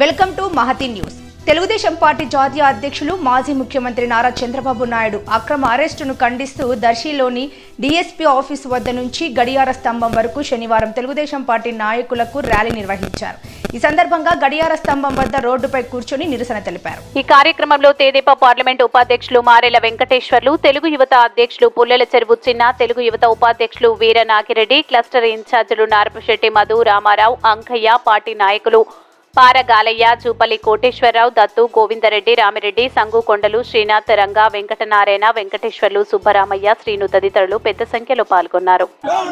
welcome to Mahathi news Telugu Desam party జాతీయ అధ్యక్షులు మాజీ ముఖ్యమంత్రి నారా చంద్రబాబు నాయుడు అక్రమ అరెస్టును ఖండిస్తూ దర్శిలోని డీఎస్పీ ఆఫీసు వద్ద నుంచి గడియార స్తంభం వరకు శనివారం తెలుగుదేశం పార్టీ నాయకులకు ర్యాలీ నిర్వహించారు ఈ సందర్భంగా గడియార స్తంభం వద్ద రోడ్డుపై కూర్చొని నిరసన తెలిపారు ఈ కార్యక్రమంలో తెదేపా పార్లమెంట్ ఉపాధ్యక్షులు మారెల వెంకటేశ్వర్లు తెలుగు యువత అధ్యక్షులు పుల్లెల చెరువు చిన్న తెలుగు యువత ఉపాధ్యక్షులు వీర నాగిరెడ్డి క్లస్టర్ ఇన్ఛార్జీలు నారపశెట్టి మధు రామారావు అంకయ్య పార్టీ నాయకులు పారగాలయ్య చూపల్లి కోటేశ్వరరావు దత్తు గోవిందరెడ్డి రామిరెడ్డి సంగు కొండలు శ్రీనాథ్ రంగా వెంకటనారాయణ వెంకటేశ్వర్లు సుబ్బరామయ్య శ్రీను తదితరులు పెద్ద సంఖ్యలో పాల్గొన్నారు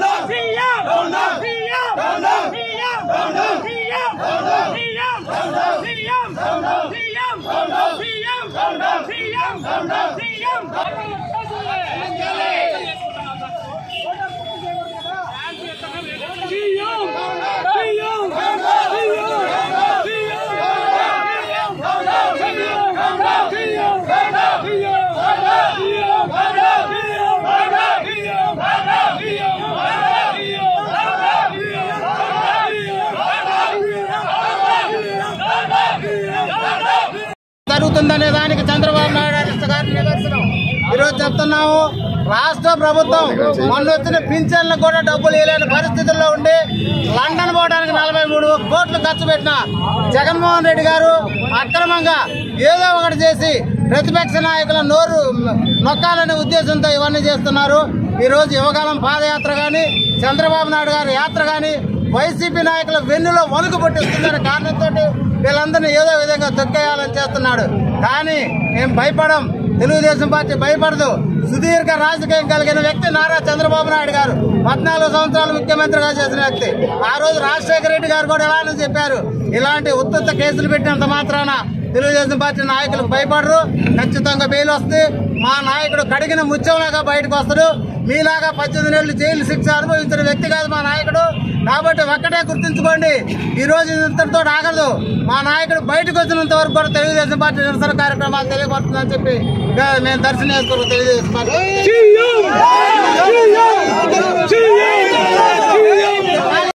జరుగుతుందనే దానికి చంద్రబాబు నాయుడు అరెస్ట్ గారి నిదర్శనం ఈరోజు చెప్తున్నాము రాష్ట్ర ప్రభుత్వం మొన్న వచ్చిన పింఛన్లకు కూడా డబ్బులు ఇవ్వలేని పరిస్థితుల్లో ఉండి లండన్ పోవడానికి నలభై మూడు కోట్లు ఖర్చు పెట్టిన జగన్మోహన్ రెడ్డి గారు అక్రమంగా ఏదో ఒకటి చేసి ప్రతిపక్ష నాయకుల నోరు నొక్కాలనే ఉద్దేశంతో ఇవన్నీ చేస్తున్నారు ఈ రోజు యువకాలం పాదయాత్ర గాని చంద్రబాబు నాయుడు గారి యాత్ర గాని వైసీపీ నాయకుల వెన్నులో వణుకు పుట్టిస్తుందనే కారణంతో వీళ్ళందరినీ ఏదో విధంగా తొక్కేయాలని చేస్తున్నాడు కానీ మేము భయపడం తెలుగుదేశం పార్టీ భయపడదు సుదీర్ఘ రాజకీయం కలిగిన వ్యక్తి నారా చంద్రబాబు నాయుడు గారు పద్నాలుగు సంవత్సరాలు ముఖ్యమంత్రిగా చేసిన వ్యక్తి ఆ రోజు రాజశేఖర రెడ్డి గారు కూడా ఎలానో చెప్పారు ఇలాంటి ఉత్తత్త కేసులు పెట్టినంత మాత్రాన తెలుగుదేశం పార్టీ నాయకులకు భయపడరు ఖచ్చితంగా బెయిల్ వస్తే మా నాయకుడు కడిగిన ముత్యంలాగా బయటకు వస్తాడు మీలాగా పద్దెనిమిది నెలలు జైలు శిక్ష అనుభవించిన వ్యక్తి కాదు మా నాయకుడు కాబట్టి ఒక్కటే గుర్తుంచుకోండి ఈ రోజు ఇంతటితో ఆగదు మా నాయకుడు బయటకు వచ్చినంత వరకు కూడా తెలుగుదేశం పార్టీ నిరసన కార్యక్రమాలు తెలియపడుతుందని చెప్పి ఇక మేము దర్శనం చేసుకోరు తెలుగుదేశం పార్టీ